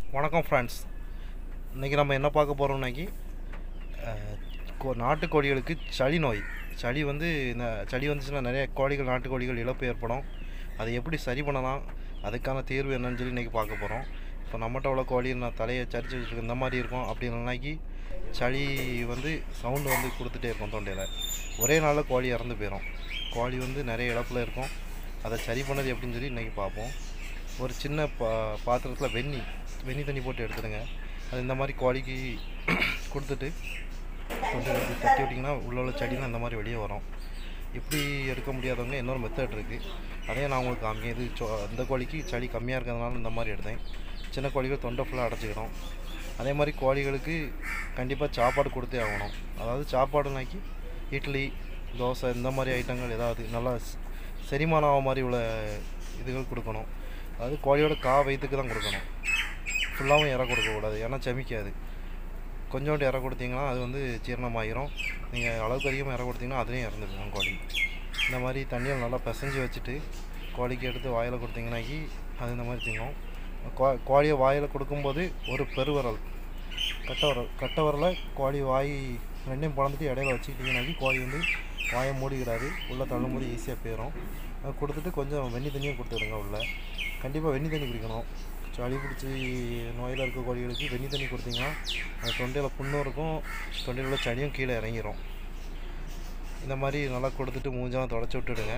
வணக்கம் ஃப்ரெண்ட்ஸ் இன்றைக்கி நம்ம என்ன பார்க்க போகிறோம்னாக்கி நாட்டுக்கோழிகளுக்கு சளி நோய் சளி வந்து இந்த சளி வந்துச்சுன்னா நிறைய கோழிகள் நாட்டுக்கோழிகள் இழப்பு ஏற்படும் அதை எப்படி சரி பண்ணலாம் அதுக்கான தீர்வு என்னன்னு சொல்லி இன்றைக்கி பார்க்க போகிறோம் இப்போ நம்மகிட்ட உள்ள கோழி நான் தலையை சரிச்சு வச்சுருக்கு இந்த மாதிரி இருக்கும் அப்படி இல்லைனாக்கி சளி வந்து சவுண்டு வந்து கொடுத்துட்டே இருக்கும் தொண்டையில் ஒரே நாளில் கோழி இறந்து போயிடும் கோழி வந்து நிறைய இழப்பில் இருக்கும் அதை சரி பண்ணது எப்படின்னு சொல்லி இன்றைக்கி பார்ப்போம் ஒரு சின்ன பா பாத்திரத்தில் வெந்நி வெந்நி தண்ணி போட்டு எடுத்துடுங்க அது இந்த மாதிரி கோழிக்கு கொடுத்துட்டு தொண்டையில் அப்படி தட்டி விட்டிங்கன்னா உள்ள உள்ள செடிலாம் இந்த மாதிரி வெளியே வரும் இப்படி எடுக்க முடியாதவங்க இன்னொரு மெத்தட் இருக்குது அதையும் நான் உங்களுக்கு காமிக்கேன் இது சொ இந்த கோழிக்கு சளி கம்மியாக இருக்கிறதுனால இந்த மாதிரி எடுத்தேன் சின்ன கோழிகள் தொண்டை ஃபுல்லாக அடைச்சிக்கிடும் அதே மாதிரி கோழிகளுக்கு கண்டிப்பாக சாப்பாடு கொடுத்தே ஆகணும் அதாவது சாப்பாடுனாக்கி இட்லி தோசை இந்த மாதிரி ஐட்டங்கள் ஏதாவது நல்லா ஸ்- செரிமானம் ஆக மாதிரி உள்ள இதுகள் கொடுக்கணும் அதாவது கோழியோட கா வயிற்றுக்கு தான் கொடுக்கணும் ஃபுல்லாகவும் இற கொடுக்கக்கூடாது ஏன்னா செமிக்காது கொஞ்சோண்டு இற கொடுத்தீங்கன்னா அது வந்து ஜீரணமாயிரும் நீங்கள் அளவுக்கு அதிகமாக இற கொடுத்தீங்கன்னா அதுலேயும் இறந்துருக்கும் கோழி இந்த மாதிரி தண்ணியில் நல்லா பிசைஞ்சு வச்சுட்டு கோழிக்கு எடுத்து வாயில் கொடுத்தீங்கன்னாக்கி அது இந்த மாதிரி திங்கும் கோ கோழியை வாயில் கொடுக்கும்போது ஒரு பெருவிரல் கட்டை விரல் கட்டை விரலை கோழி வாய் ரெண்டையும் பிளந்துட்டு இடையில வச்சுக்கிட்டிங்கனாக்கி கோழி வந்து வாயை மூடிக்கிடாது உள்ளே தள்ளும்போது ஈஸியாக போயிடும் அது கொடுத்துட்டு கொஞ்சம் வெந்நி தண்ணியும் கொடுத்துடுங்க உள்ளே கண்டிப்பாக வெந்நி தண்ணி குடிக்கணும் சளி பிடிச்சி நோயில் இருக்க கோழிகளுக்கு வெந்நி தண்ணி கொடுத்தீங்கன்னா அது தொண்டையில் புண்ணும் இருக்கும் தொண்டையில் உள்ள சளியும் கீழே இறங்கிரும் இந்த மாதிரி நல்லா கொடுத்துட்டு மூஞ்செல்லாம் தொடச்சி விட்டுடுங்க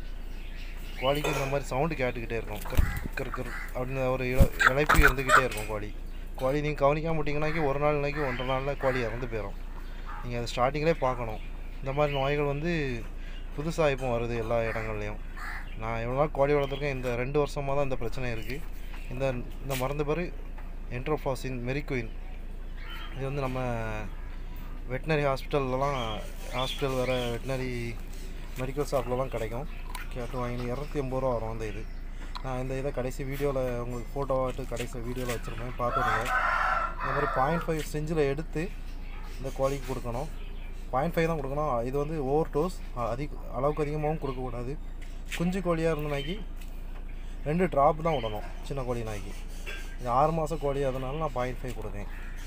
கோழிக்கு இந்த மாதிரி சவுண்டு கேட்டுக்கிட்டே இருக்கும் கர் கர் கர் அப்படின்னு ஒரு இழ இழைப்பு இருந்துக்கிட்டே இருக்கும் கோழி கோழி நீங்கள் கவனிக்காம விட்டிங்கனாக்கி ஒரு நாள் இல்லைக்கு ஒன்றரை நாளில் கோழி இறந்து போயிடும் நீங்கள் அதை ஸ்டார்டிங்லேயே பார்க்கணும் இந்த மாதிரி நோய்கள் வந்து புதுசாக இப்போ வருது எல்லா இடங்கள்லையும் நான் எவ்வளோ நாள் கோழி வளர்த்துருக்கேன் இந்த ரெண்டு வருஷமாக தான் இந்த பிரச்சனை இருக்குது இந்த இந்த மருந்து பேர் என்ட்ரோஃபாசின் மெரிக்குயின் இது வந்து நம்ம வெட்டினரி ஹாஸ்பிட்டல்லலாம் ஹாஸ்பிட்டல் வேறு வெட்டினரி மெடிக்கல் ஷாப்லலாம் கிடைக்கும் கேட்டு வாங்கி இரநூத்தி எண்பது ரூபா வரும் அந்த இது நான் இந்த இதை கடைசி வீடியோவில் உங்களுக்கு ஃபோட்டோவாட்டு கடைசி வீடியோவில் வச்சுருப்பேன் பார்த்துடுங்க இந்த மாதிரி பாயிண்ட் ஃபைவ் செஞ்சில் எடுத்து இந்த கோழிக்கு கொடுக்கணும் பாயிண்ட் ஃபைவ் தான் கொடுக்கணும் இது வந்து ஓவர் டோஸ் அதிக அளவுக்கு அதிகமாகவும் கொடுக்கக்கூடாது குஞ்சு கோழியாக இருந்தனாக்கி ரெண்டு ட்ராப் தான் விடணும் சின்ன கோழி நாய்க்கு இது ஆறு மாத கோழி அதனால நான் பாயிண்ட் ஃபைவ் கொடுக்கேன்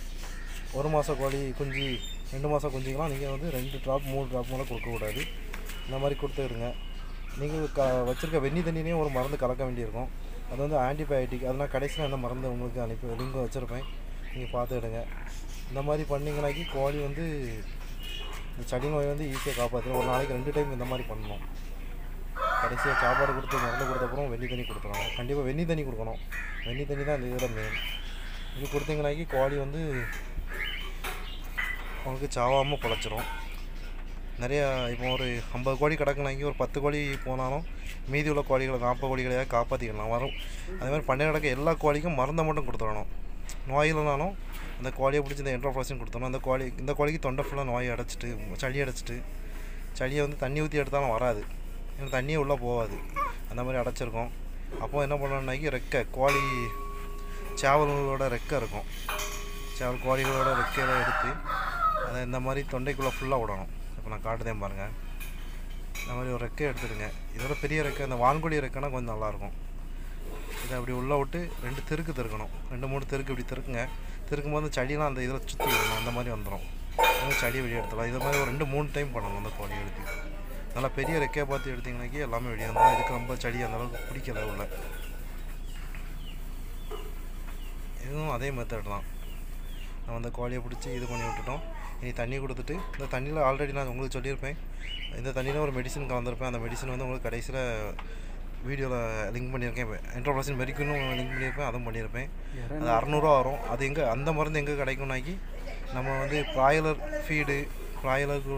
ஒரு மாத கோழி குஞ்சு ரெண்டு மாதம் குஞ்சுக்கெலாம் நீங்கள் வந்து ரெண்டு ட்ராப் மூணு ட்ராப் மேலே கொடுக்கக்கூடாது இந்த மாதிரி கொடுத்துருங்க நீங்கள் க வச்சுருக்க வெந்நி தண்ணியிலையும் ஒரு மருந்து கலக்க வேண்டியிருக்கும் அது வந்து ஆன்டிபயோட்டிக் அதெல்லாம் கடைசியில் அந்த மருந்து உங்களுக்கு அனுப்பி லிங்க் வச்சுருப்பேன் நீங்கள் பார்த்துக்கிடுங்க இந்த மாதிரி பண்ணிங்கனாக்கி கோழி வந்து இந்த சளி நோய் வந்து ஈஸியாக காப்பாற்றிடும் ஒரு நாளைக்கு ரெண்டு டைம் இந்த மாதிரி பண்ணணும் கடைசியாக சாப்பாடு கொடுத்து மருந்து கொடுத்தப்புறம் வெந்நி தண்ணி கொடுத்துருவாங்க கண்டிப்பாக வெந்நி தண்ணி கொடுக்கணும் வெந்நி தண்ணி தான் இந்த இதில் மெயின் இது கொடுத்தீங்கனாக்கி கோழி வந்து உங்களுக்கு சாவாமல் பொழைச்சிரும் நிறையா இப்போ ஒரு ஐம்பது கோழி கிடக்குனாக்கி ஒரு பத்து கோழி போனாலும் மீதி உள்ள கோழிகளை நாற்பது கோழிகளையாக காப்பாற்றிக்கலாம் வரும் அதே மாதிரி பண்ணை கிடக்க எல்லா கோழிக்கும் மருந்தை மட்டும் கொடுத்துடணும் நோய் இல்லைனாலும் அந்த கோழியை பிடிச்சி இந்த என்ட்ரோஃப்ளோசின் கொடுத்தோம் அந்த கோழி இந்த கோழிக்கு தொண்டை ஃபுல்லாக நோய் அடைச்சிட்டு சளி அடைச்சிட்டு சளியை வந்து தண்ணி ஊற்றி எடுத்தாலும் வராது ஏன்னா தண்ணியே உள்ளே போகாது அந்த மாதிரி அடைச்சிருக்கோம் அப்போ என்ன பண்ணணும்னாக்கி ரெக்கை கோழி சேவல்களோட ரெக்கை இருக்கும் சேவல் கோழிகளோட ரெக்கையில் எடுத்து அதை இந்த மாதிரி தொண்டைக்குள்ளே ஃபுல்லாக விடணும் இப்போ நான் காட்டுதேன் பாருங்கள் இந்த மாதிரி ஒரு ரெக்கை எடுத்துடுங்க இதோட பெரிய ரெக்கை இந்த வான்கோழி ரெக்கைனா கொஞ்சம் நல்லாயிருக்கும் இதை அப்படி உள்ளே விட்டு ரெண்டு தெருக்கு தெருக்கணும் ரெண்டு மூணு தெருக்கு இப்படி தெருக்குங்க தெருக்கும் போது சளியெலாம் அந்த இதில் சுற்றி விடணும் அந்த மாதிரி வந்துடும் அந்த சளியை வெளியே எடுத்துடலாம் இது மாதிரி ஒரு ரெண்டு மூணு டைம் பண்ணணும் அந்த கோழிகளுக்கு நல்லா பெரிய ரெக்கையை பார்த்து எடுத்தீங்கன்னாக்கி எல்லாமே வெளியே வந்துடும் இதுக்கு ரொம்ப சளி அந்த அளவுக்கு பிடிக்கல உள்ள இதுவும் அதே மெத்தட் தான் நம்ம அந்த கோழியை பிடிச்சி இது பண்ணி விட்டுட்டோம் இனி தண்ணி கொடுத்துட்டு இந்த தண்ணியில் ஆல்ரெடி நான் உங்களுக்கு சொல்லியிருப்பேன் இந்த தண்ணியில் ஒரு மெடிசன் கலந்துருப்பேன் அந்த மெடிசன் வந்து உங்களுக்கு கடைசியில் வீடியோவில் லிங்க் பண்ணியிருக்கேன் என்ட்ரோப்ளஸின் மெரிக்கனும் லிங்க் பண்ணியிருப்பேன் அதுவும் பண்ணியிருப்பேன் அது அறநூறுவா வரும் அது எங்கே அந்த மருந்து எங்கே கிடைக்கும்னாக்கி நம்ம வந்து ப்ராய்லர் ஃபீடு ப்ராய்லருக்குள்ள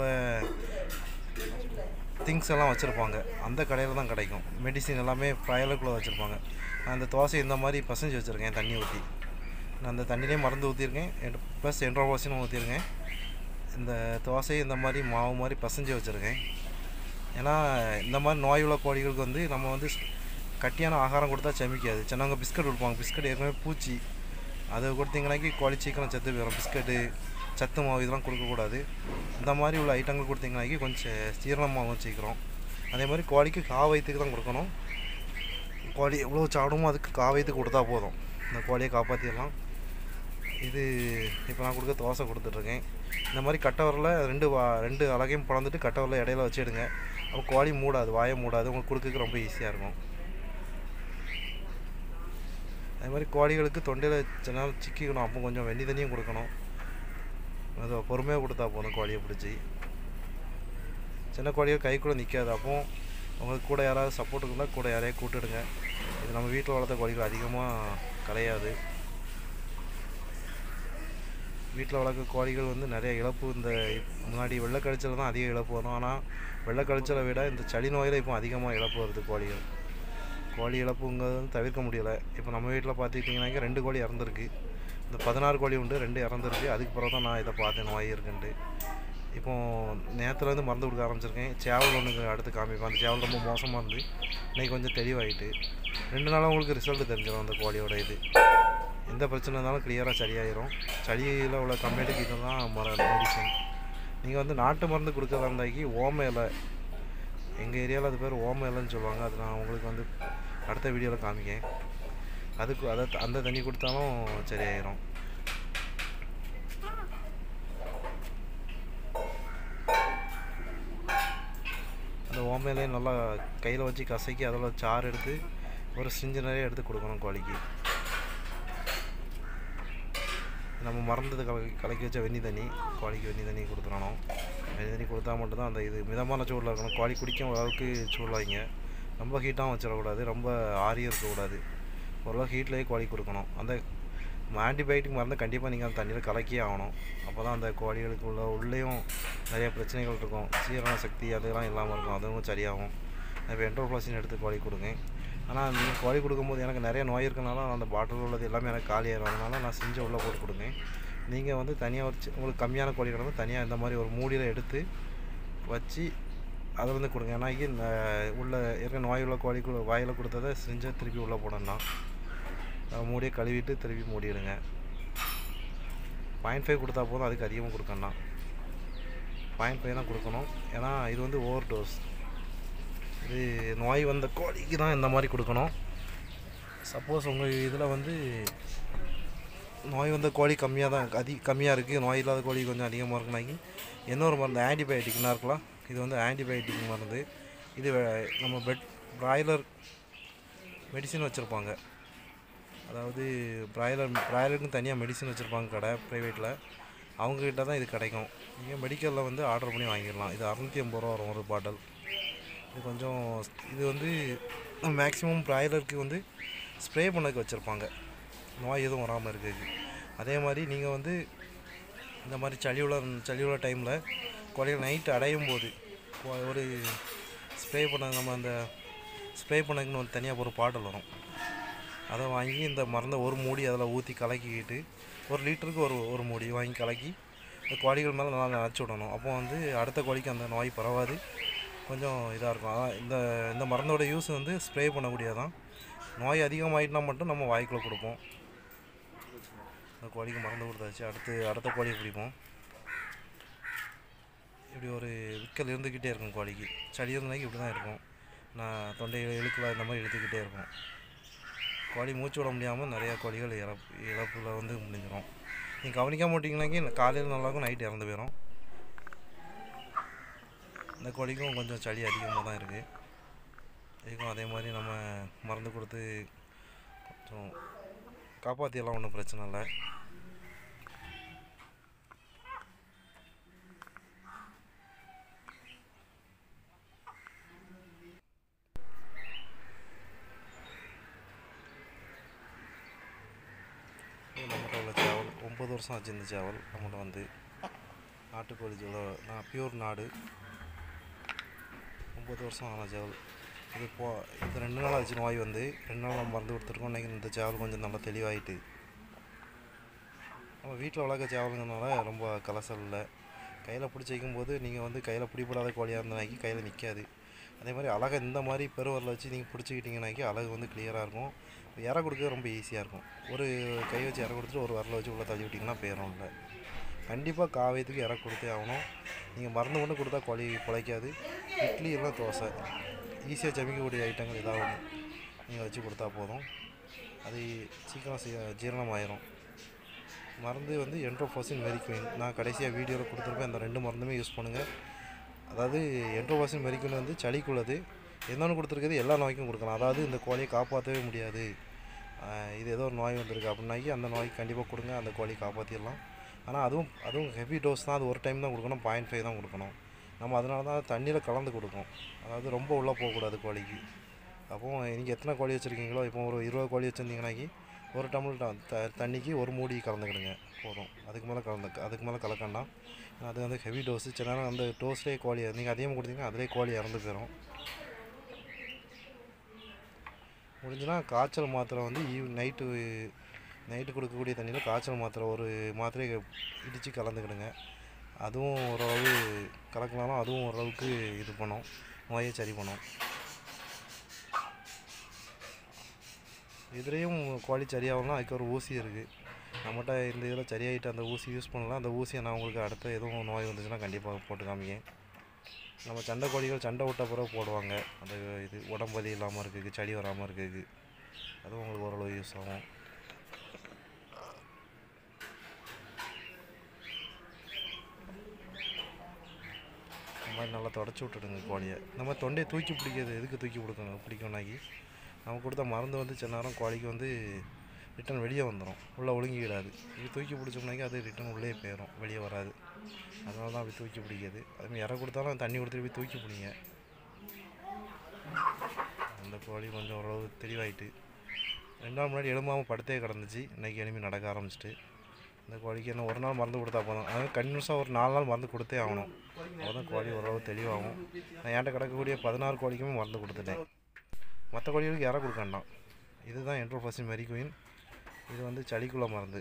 திங்ஸ் எல்லாம் வச்சுருப்பாங்க அந்த கடையில் தான் கிடைக்கும் மெடிசின் எல்லாமே ப்ராய்லருக்குள்ளே வச்சுருப்பாங்க நான் அந்த தோசை இந்த மாதிரி பசஞ்சு வச்சுருக்கேன் தண்ணி ஊற்றி நான் அந்த தண்ணியிலே மருந்து ஊற்றிருக்கேன் ப்ளஸ் என்ட்ரோபாசினும் ஊற்றிருக்கேன் இந்த தோசையை இந்த மாதிரி மாவு மாதிரி பசஞ்சு வச்சுருக்கேன் ஏன்னா இந்த மாதிரி நோய் உள்ள கோழிகளுக்கு வந்து நம்ம வந்து கட்டியான ஆகாரம் கொடுத்தா செமிக்காது சின்னவங்க பிஸ்கட் கொடுப்பாங்க பிஸ்கட் ஏற்கனவே பூச்சி அதை கொடுத்தீங்கன்னாக்கி கோழி சீக்கிரம் செத்து போயிடும் பிஸ்கட்டு சத்து மாவு இதெல்லாம் கொடுக்கக்கூடாது இந்த மாதிரி உள்ள ஐட்டங்கள் கொடுத்தீங்கன்னாக்கி கொஞ்சம் ஜீரணமாகும் சீக்கிரம் அதே மாதிரி கோழிக்கு காவயத்துக்கு தான் கொடுக்கணும் கோழி எவ்வளோ சாப்பிடுமோ அதுக்கு காவயத்துக்கு கொடுத்தா போதும் இந்த கோழியை காப்பாற்றிடலாம் இது இப்போ நான் கொடுக்க தோசை கொடுத்துட்ருக்கேன் இந்த மாதிரி கட்டவரில் ரெண்டு வா ரெண்டு அழகையும் பிளந்துட்டு கட்டவரில் இடையில வச்சிடுங்க அப்போ கோழி மூடாது வாயை மூடாது உங்களுக்கு கொடுக்கறதுக்கு ரொம்ப ஈஸியாக இருக்கும் அதே மாதிரி கோழிகளுக்கு தொண்டையில் சில நேரம் சிக்கிக்கணும் அப்போ கொஞ்சம் வெந்நி தண்ணியும் கொடுக்கணும் அது பொறுமையாக கொடுத்தா போதும் கோழியை பிடிச்சி சின்ன கோழிகள் கை கூட நிற்காது அப்போ உங்களுக்கு கூட யாராவது சப்போர்ட்டுக்கு இருந்தால் கூட யாரையும் கூப்பிட்டுடுங்க இது நம்ம வீட்டில் வளர்த்த கோழிகள் அதிகமாக கிடையாது வீட்டில் வளர்க்குற கோழிகள் வந்து நிறைய இழப்பு இந்த முன்னாடி வெள்ளைக்கழிச்சல் தான் அதிக இழப்பு வரும் ஆனால் வெள்ளைக்கழிச்சலை விட இந்த சளி நோயில் இப்போ அதிகமாக இழப்பு வருது கோழிகள் கோழி இழப்புங்கிறது வந்து தவிர்க்க முடியலை இப்போ நம்ம வீட்டில் பார்த்துக்கிட்டிங்கனாக்க ரெண்டு கோழி இறந்துருக்கு இந்த பதினாறு கோழி உண்டு ரெண்டு இறந்துருக்கு அதுக்கு பிறகு தான் நான் இதை பார்த்தேன் நோய் இருக்குன்ட்டு இப்போ நேற்றுலேருந்து மருந்து கொடுக்க ஆரம்பிச்சிருக்கேன் சேவல் ஒன்று அடுத்து காமிப்பேன் அந்த சேவல் ரொம்ப மோசமாக இருந்து இன்னைக்கு கொஞ்சம் தெளிவாயிட்டு ரெண்டு நாளாக உங்களுக்கு ரிசல்ட் தெரிஞ்சிடும் அந்த கோழியோட இது எந்த பிரச்சனை இருந்தாலும் கிளியராக சரியாயிரும் சளியில் உள்ள கம்ப்ளைண்ட்டுக்கு இதுதான் மர மெடிசன் நீங்கள் வந்து நாட்டு மருந்து கொடுக்கறதா இருந்தாக்கி ஓம இலை எங்கள் ஏரியாவில் அது பேர் ஓம இலைன்னு சொல்லுவாங்க அது நான் உங்களுக்கு வந்து அடுத்த வீடியோவில் காமிக்கேன் அதுக்கு அதை அந்த தண்ணி கொடுத்தாலும் சரியாயிரும் அந்த ஓமையிலையும் நல்லா கையில் வச்சு கசக்கி அதில் சாறு எடுத்து ஒரு சிஞ்சு நிறைய எடுத்து கொடுக்கணும் கோழிக்கு நம்ம மறந்தது கலக்கி கலக்கி வச்ச வெந்நி தண்ணி கோழிக்கு வெந்நி தண்ணி கொடுத்துடணும் வெந்நி தண்ணி கொடுத்தா மட்டும்தான் அந்த இது மிதமான சூடில் இருக்கணும் கோழி குடிக்கும் அளவுக்கு சூடில் வைங்க ரொம்ப ஹீட்டாகவும் வச்சிடக்கூடாது ரொம்ப ஆரியும் இருக்கக்கூடாது ஓரளவு ஹீட்லேயே கோழி கொடுக்கணும் அந்த ஆன்டிபயோட்டிக் மருந்து கண்டிப்பாக நீங்கள் அந்த தண்ணியில் கலக்கியே ஆகணும் அப்போ தான் அந்த கோழிகளுக்கு உள்ள உள்ளேயும் நிறைய பிரச்சனைகள் இருக்கும் சீரண சக்தி அதெல்லாம் இல்லாமல் இருக்கும் அதுவும் சரியாகும் இப்போ என்ட்ரோப்ளாசின் எடுத்து கோழி கொடுங்க ஆனால் நீங்கள் கோழி கொடுக்கும்போது எனக்கு நிறைய நோய் இருக்கனால அந்த பாட்டில் உள்ளது எல்லாமே எனக்கு காலியாயிரும் அதனால நான் செஞ்சு உள்ளே போட்டு கொடுங்க நீங்கள் வந்து தனியாக வச்சு உங்களுக்கு கம்மியான கோழி கிடந்து தனியாக இந்த மாதிரி ஒரு மூடியில் எடுத்து வச்சு அதை வந்து கொடுங்க ஏன்னா இங்கே இந்த உள்ள இருக்க நோய் உள்ள கோழி கு- வாயில் கொடுத்ததை செஞ்சு திருப்பி உள்ளே போடணும் மூடியை கழுவிட்டு திருப்பி மூடிடுங்க பாயிண்ட் ஃபைவ் கொடுத்தா போதும் அதுக்கு அதிகமாக கொடுக்கணும் பாயிண்ட் ஃபைவ் தான் கொடுக்கணும் ஏன்னா இது வந்து ஓவர் டோஸ் இது நோய் வந்த கோழிக்கு தான் இந்த மாதிரி கொடுக்கணும் சப்போஸ் உங்கள் இதில் வந்து நோய் வந்த கோழி கம்மியாக தான் அதி கம்மியாக இருக்குது நோய் இல்லாத கோழி கொஞ்சம் அதிகமாக இருக்குனாக்கி இன்னொரு மருந்து ஆன்டிபயோட்டிக்னா இருக்கலாம் இது வந்து ஆன்டிபயோட்டிக் மருந்து இது வே- நம்ம பெட் பிராய்லர் மெடிசின் வச்சுருப்பாங்க அதாவது பிராய்லர் பிராய்லருக்குன்னு தனியாக மெடிசின் வச்சுருப்பாங்க கடை ப்ரைவேட்டில் அவங்கக்கிட்ட தான் இது கிடைக்கும் நீங்கள் மெடிக்கலில் வந்து ஆர்டர் பண்ணி வாங்கிடலாம் இது அறநூற்றி ஐம்பது ரூபா வரும் ஒரு பாட்டில் இது கொஞ்சம் இது வந்து மேக்ஸிமம் பிராய்லருக்கு வந்து ஸ்ப்ரே பண்ணதுக்கு வச்சுருப்பாங்க நோய் எதுவும் வராமல் இருக்குது அதே மாதிரி நீங்கள் வந்து இந்த மாதிரி சளி உள்ள சளி உள்ள டைமில் கோழிகள் நைட்டு அடையும் போது கொ- ஒரு ஸ்ப்ரே பண்ண நம்ம அந்த ஸ்ப்ரே பண்ணதுக்குன்னு ஒரு தனியாக ஒரு பாட்டில் வரும் அதை வாங்கி இந்த மருந்தை ஒரு மூடி அதில் ஊற்றி கலக்கிக்கிட்டு ஒரு லிட்டருக்கு ஒரு ஒரு மூடி வாங்கி கலக்கி இந்த கோழிகள் மேலே நல்லா நினச்சி விடணும் அப்போ வந்து அடுத்த கோழிக்கு அந்த நோய் பரவாது கொஞ்சம் இதாக இருக்கும் அதான் இந்த இந்த மருந்தோட யூஸ் வந்து ஸ்ப்ரே பண்ணக்கூடியதான் நோய் அதிகமாயிட்டுனா மட்டும் நம்ம வாய்க்குள்ளே கொடுப்போம் இந்த கோழிக்கு மருந்து கொடுத்தாச்சு அடுத்து அடுத்த கோழியை பிடிப்போம் இப்படி ஒரு விக்கல் இருந்துக்கிட்டே இருக்கும் கோழிக்கு சளி இருந்தாக்கி இப்படி தான் இருக்கும் நான் தொண்டை இழுக்கல இந்த மாதிரி இழுத்துக்கிட்டே இருக்கும் கோழி மூச்சு விட முடியாமல் நிறையா கோழிகள் இறப்பு இழப்பில் வந்து முடிஞ்சிடும் நீங்கள் கவனிக்க மாட்டீங்கன்னாக்கி காலையில் நல்லாயிருக்கும் நைட் இறந்து போயிடும் இந்த கோழிக்கும் கொஞ்சம் சளி அதிகமாக தான் இருக்குது இதுக்கும் அதே மாதிரி நம்ம மருந்து கொடுத்து கொஞ்சம் காப்பாற்றியெல்லாம் ஒன்றும் பிரச்சனை இல்லை இது நம்மகிட்ட உள்ள சேவல் ஒம்பது வருஷம் ஆச்சு இந்த சேவல் நம்மகிட்ட வந்து நாட்டுக்கோழி சொல்ல நான் பியூர் நாடு ஒம்பது வருஷம் ஆன சேவல் இது போ இது ரெண்டு நாள் ஆச்சு நோய் வந்து ரெண்டு நாள் நம்ம மருந்து கொடுத்துருக்கோம் இன்றைக்கி இந்த சேவல் கொஞ்சம் நல்லா தெளிவாயிட்டு நம்ம வீட்டில் வளர்க்க சேவலுங்கிறனால ரொம்ப கலசல் இல்லை கையில் பிடிச்சி வைக்கும்போது நீங்கள் வந்து கையில் பிடிப்படாத கோழியாக இருந்தாக்கி கையில் நிற்காது அதே மாதிரி அழகை இந்த மாதிரி பெருவரில் வச்சு நீங்கள் பிடிச்சிக்கிட்டிங்கனாக்கி அழகு வந்து கிளியராக இருக்கும் இறை கொடுக்க ரொம்ப ஈஸியாக இருக்கும் ஒரு கை வச்சு இறை கொடுத்துட்டு ஒரு வரல வச்சு உள்ளே தள்ளி விட்டிங்கன்னா போயிடும் இல்லை கண்டிப்பாக காவியத்துக்கு இறை கொடுத்தே ஆகணும் நீங்கள் மருந்து மட்டும் கொடுத்தா கோழி பிழைக்காது இட்லி எல்லாம் தோசை ஈஸியாக சமைக்கக்கூடிய ஐட்டங்கள் ஏதாவது ஒன்று நீங்கள் வச்சு கொடுத்தா போதும் அது சீக்கிரம் சீ- ஜீரணமாயிரும் மருந்து வந்து என்ட்ரோஃபோசின் மெரிக்வின் நான் கடைசியாக வீடியோவில் கொடுத்துருப்பேன் அந்த ரெண்டு மருந்துமே யூஸ் பண்ணுங்கள் அதாவது என்ட்ரோஃபோசின் மெரிக்வின் வந்து சளிக்குள்ளது என்னென்னு கொடுத்துருக்குது எல்லா நோய்க்கும் கொடுக்கலாம் அதாவது இந்த கோழியை காப்பாற்றவே முடியாது ஆஹ் இது ஏதோ ஒரு நோய் வந்திருக்கு அப்படின்னாக்கி அந்த நோய்க்கு கண்டிப்பாக கொடுங்க அந்த கோழியை காப்பாற்றிடலாம் ஆனால் அதுவும் அதுவும் ஹெவி டோஸ் தான் அது ஒரு டைம் தான் கொடுக்கணும் பாயிண்ட் ஃபைவ் தான் கொடுக்கணும் நம்ம அதனால தான் தண்ணியில் கலந்து கொடுக்கும் அதாவது ரொம்ப உள்ளே போகக்கூடாது கோழிக்கு அப்போ நீங்கள் எத்தனை கோழி வச்சுருக்கீங்களோ இப்போ ஒரு இருபது கோழி வச்சுருந்தீங்கன்னாக்கி ஒரு டம்ளர் ட- த தண்ணிக்கு ஒரு மூடி கலந்துக்கிடுங்க போதும் அதுக்கு மேலே கலந்து அதுக்கு மேலே கலக்கண்டாம் அது வந்து ஹெவி டோஸு சில நேரம் அந்த டோஸ்லேயே கோழி நீங்கள் அதிகமாக கொடுத்தீங்கன்னா அதிலே கோழி இறந்து போயிடும் முடிஞ்சுன்னா காய்ச்சல் மாத்திரை வந்து ஈவ் நைட்டு நைட்டு கொடுக்கக்கூடிய தண்ணியில் காய்ச்சல் மாத்திரை ஒரு மாத்திரையை இடித்து கலந்துக்கிடுங்க அதுவும் ஓரளவு கலக்கினாலும் அதுவும் ஓரளவுக்கு இது பண்ணும் நோயை சரி பண்ணும் இதுலேயும் கோழி சரியாகலாம் அதுக்கு ஒரு ஊசி இருக்குது நம்மகிட்ட இந்த இதில் சரியாயிட்டு அந்த ஊசி யூஸ் பண்ணலாம் அந்த ஊசியை நான் உங்களுக்கு அடுத்த எதுவும் நோய் வந்துச்சுன்னா கண்டிப்பாக போட்டு காமிங்க நம்ம சண்டை கோழிகள் சண்டை விட்ட பிறகு போடுவாங்க அந்த இது உடம்பு வலி இல்லாமல் இருக்குது சளி வராமல் இருக்குது அதுவும் உங்களுக்கு ஓரளவு யூஸ் ஆகும் இந்த மாதிரி நல்லா தொடச்சி விட்டுடுங்க கோழியை இந்த மாதிரி தொண்டையை தூக்கி பிடிக்கிறது எதுக்கு தூக்கி பிடிக்கணும் பிடிக்கணும்னாக்கி நம்ம கொடுத்த மருந்து வந்து சில நேரம் கோழிக்கு வந்து ரிட்டன் வெளியே வந்துடும் உள்ளே ஒழுங்கிடாது இது தூக்கி பிடிச்சோம்னாக்கி அது ரிட்டன் உள்ளே போயிடும் வெளியே வராது அதனால தான் அப்படி தூக்கி பிடிக்குது அதுமாதிரி இறை கொடுத்தாலும் தண்ணி கொடுத்துட்டு போய் தூக்கி பிடிங்க அந்த கோழி கொஞ்சம் ஓரளவு தெளிவாயிட்டு ரெண்டு நாள் முன்னாடி எலும்பாமல் படுத்தே கிடந்துச்சு இன்றைக்கி எலும்பி நடக்க ஆரம்பிச்சிட்டு இந்த கோழிக்கு என்ன ஒரு நாள் மருந்து கொடுத்தா போதும் அதாவது கன்யூஸாக ஒரு நாலு நாள் மருந்து கொடுத்தே ஆகணும் அப்போதான் கோழி ஓரளவு தெளிவாகும் நான் என்கிட்ட கிடக்கக்கூடிய பதினாறு கோழிக்குமே மருந்து கொடுத்துட்டேன் மற்ற கோழிகளுக்கு இறை கொடுக்க வேண்டாம் இதுதான் என்ட்ரோஃபசி மெரிகுயின் இது வந்து சளிக்குள்ள மருந்து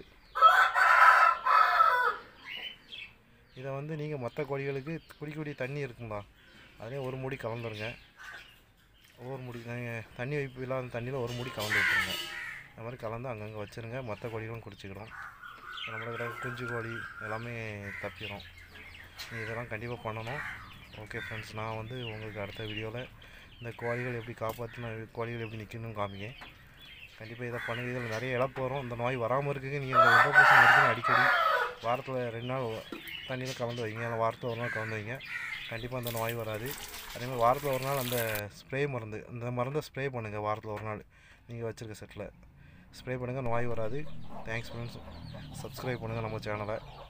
இதை வந்து நீங்கள் மற்ற கோழிகளுக்கு குடிக்கக்கூடிய தண்ணி இருக்குங்களா அதிலே ஒரு மூடி கலந்துருங்க ஒவ்வொரு மூடி நீங்கள் தண்ணி வைப்பு இல்லாத தண்ணியில் ஒரு மூடி கலந்து விட்டுருங்க அந்த மாதிரி கலந்து அங்கங்கே வச்சுருங்க மற்ற கோழிகளும் குடிச்சிக்கிடும் நம்மளோட கிட்ட குஞ்சு கோழி எல்லாமே தப்பிடும் நீ இதெல்லாம் கண்டிப்பாக பண்ணணும் ஓகே ஃப்ரெண்ட்ஸ் நான் வந்து உங்களுக்கு அடுத்த வீடியோவில் இந்த கோழிகள் எப்படி காப்பாற்றின கோழிகள் எப்படி நிற்கணும்னு காமிங்க கண்டிப்பாக இதை பண்ணுங்க இதில் நிறைய இழப்பு வரும் இந்த நோய் வராமல் இருக்குங்க நீங்கள் இந்த இன்டர்போஷன் இருக்குன்னு அடிக்கடி வாரத்தில் ரெண்டு நாள் தண்ணியில் கலந்து வைங்க இல்லை வாரத்தில் ஒரு நாள் கலந்து வைங்க கண்டிப்பாக அந்த நோய் வராது அதேமாதிரி வாரத்தில் ஒரு நாள் அந்த ஸ்ப்ரே மருந்து இந்த மருந்தை ஸ்ப்ரே பண்ணுங்கள் வாரத்தில் ஒரு நாள் நீங்கள் வச்சுருக்க செட்டில் ஸ்ப்ரே பண்ணுங்கள் நோய் வராது தேங்க்ஸ் ஃப்ரெண்ட்ஸ் சப்ஸ்கிரைப் பண்ணுங்கள் நம்ம சேனலை